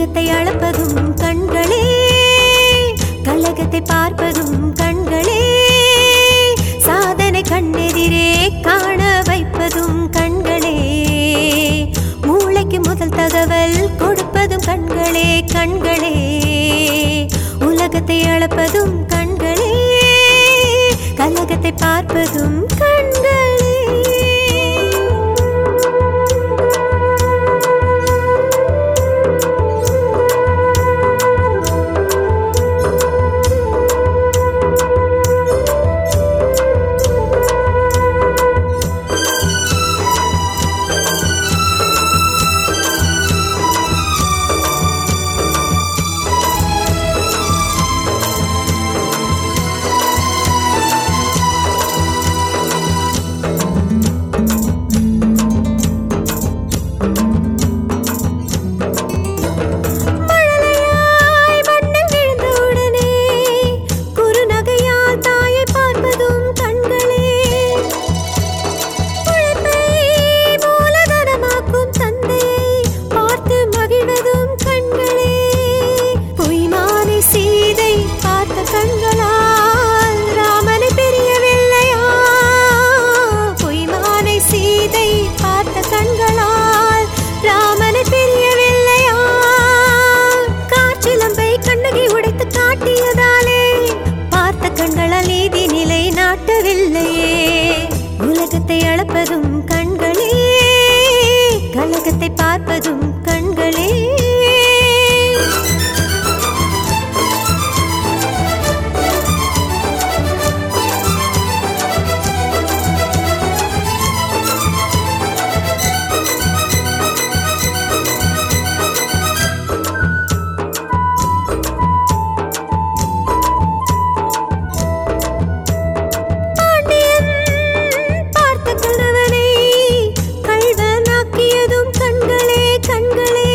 உலகத்தை அளப்பதும் கண்களே கலகத்தை பார்ப்பதும் கண்களே சாதனை கண்ணெதிரே காண வைப்பதும் கண்களே மூளைக்கு முதல் தகவல் கொடுப்பதும் கண்களே கண்களே உலகத்தை அளப்பதும் கண்களே கலகத்தை பார்ப்பதும் கண்களே மழலையாய் மண்ணில் விழுந்தவுடனே குறுநகையால் தாயை பார்ப்பதும் கண்களே உழைப்பை மூலதனமாக்கும் தந்தையை பார்த்து மகிழ்வதும் கண்களே பொய்மானை சீதை பார்த்த கண்களால் ராமனை பிரியவில்லையா பொய்மானை சீதை பார்த்த கண்களால் ராமனை பிரியவில்லையா காற்றிலம்பை கண்ணகி உடைத்து காட்டியதாலே பார்த்த கண்களால் நீதி நிலை நாட்டவில்லையே உலகத்தை அளப்பதும் கண்களே கலகத்தை பார்ப்பதும் கண்களே பாண்டியன் பார்த்த கணவனை கள்வனாக்கியதும் கண்களே கண்களே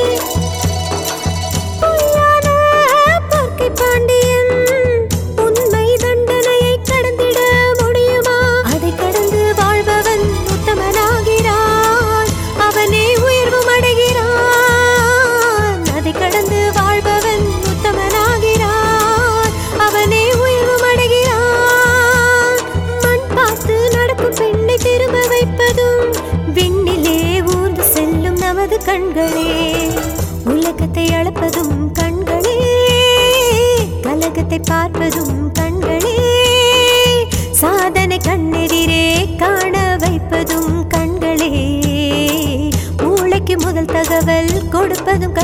பொய்யான பார்க்கை பாண்டியன் உண்மை தண்டனையை கடந்திட முடியுமா அதை கடந்து வாழ்பவன் உத்தமனாகிறான் அவனே உயர்வும் அடைகிறான் அதை கடந்து வாழ்பவன் உத்தமனாகிறான் அவனே உயர்வும் அடைகிறான் மண் பார்த்து நடக்கும் பெண்ணை திரும்ப வைப்பதும் விண்ணிலே ஊர்ந்து செல்லும் நமது கண்களே உலகத்தை அளப்பதும் கண்களே கலகத்தை பார்ப்பதும் கண்களே சாதனை கண்ணெதிரே காண வைப்பதும் கண்களே மூளைக்கு முதல் தகவல் கொடுப்பதும்